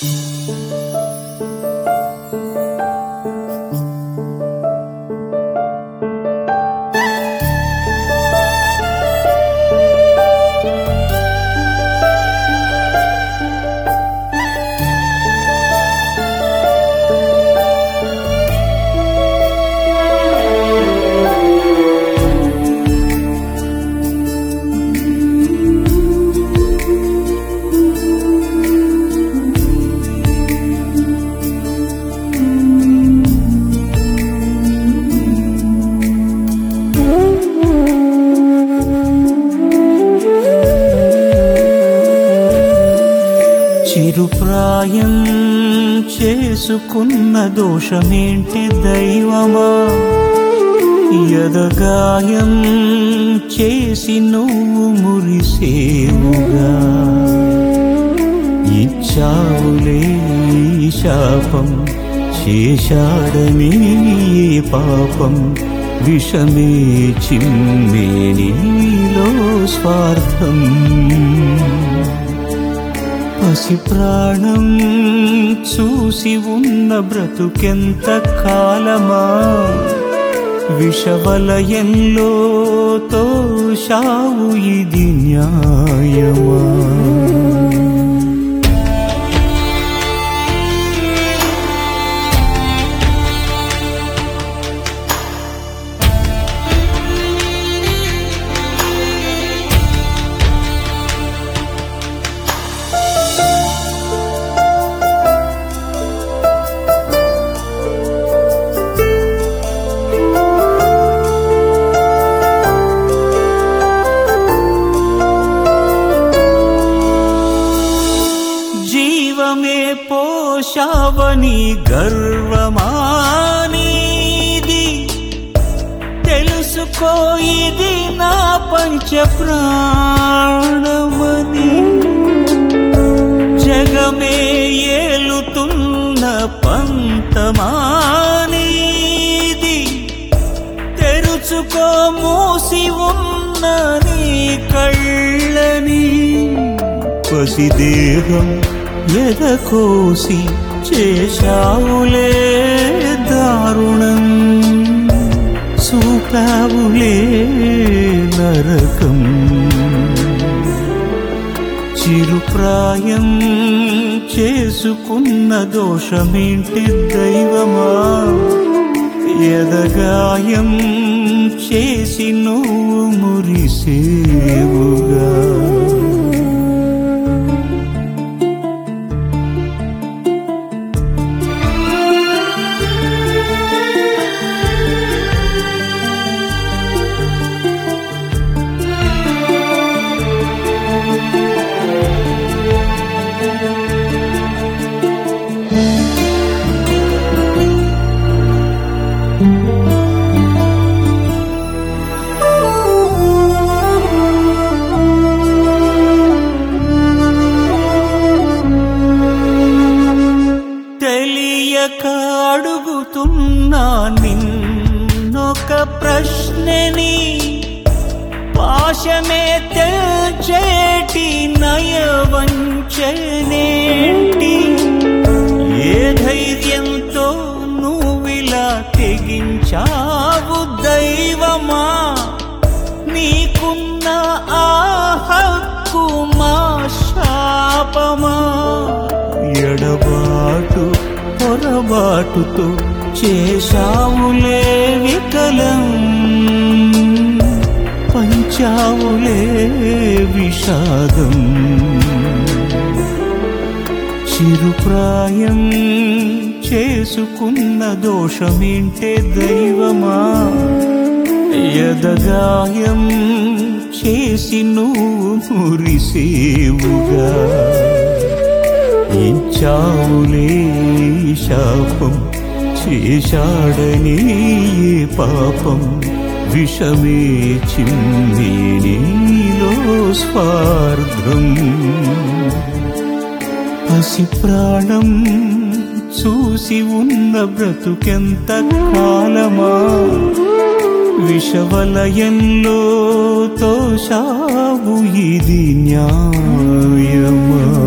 చిరుప్రాయం చేసుకున్న దోషమేంటి దైవమా ఎదగాయం చేసి నువ్వు మురిసేవుగా ఇచ్చావులే ఈ శాపం చేశాడని ఏ పాపం విషమే చిమ్మే నీలో స్వార్థం పసి ప్రాణం చూసి ఉన్న బ్రతుకెంత కాలమా విషవలయంలో తోషావు ఇది న్యాయమా జీవమే పోషావని గర్వమానిది తెలుసుకో ఇది నా పంచ ప్రాణమని జగమే ఏలుతున్న పంతమానిది తెరుచుకో మూసి ఉన్న నీ కళ్ళని పసిదేహం ఎదకోసి చేశావులే దారుణం చూపావులే నరకం చిరుప్రాయం చేసుకున్న దోషమేంటి దైవమా ఎదగాయం చేసి నువ్వు మురిసేవుగా తెలియక అడుగుతున్నా నిన్నొక ప్రశ్నని పాశమే తెల్చేటి నయవంచనేంటి ఏ ధైర్యంతో నువ్విలా తెగించావు దైవమా నీకున్న ఆ హక్కు మా శాపమా ఎడబాటు పొరబాటుతో చేశావులే వికలం పంచావులే విషాదం చిరుప్రాయం చేసుకున్న దోషమేంటే దైవమా ఎదగాయం చేసి నువ్వు మురిసేవుగా ఇచ్చావులే శాపం చేశాడని ఏ పాపం విషమే చిమ్మే నీలో స్వార్థం పసి ప్రాణం చూసి ఉన్న బ్రతుకెంత కాలమా విషవలయంలో తోషావు ఇది న్యాయమా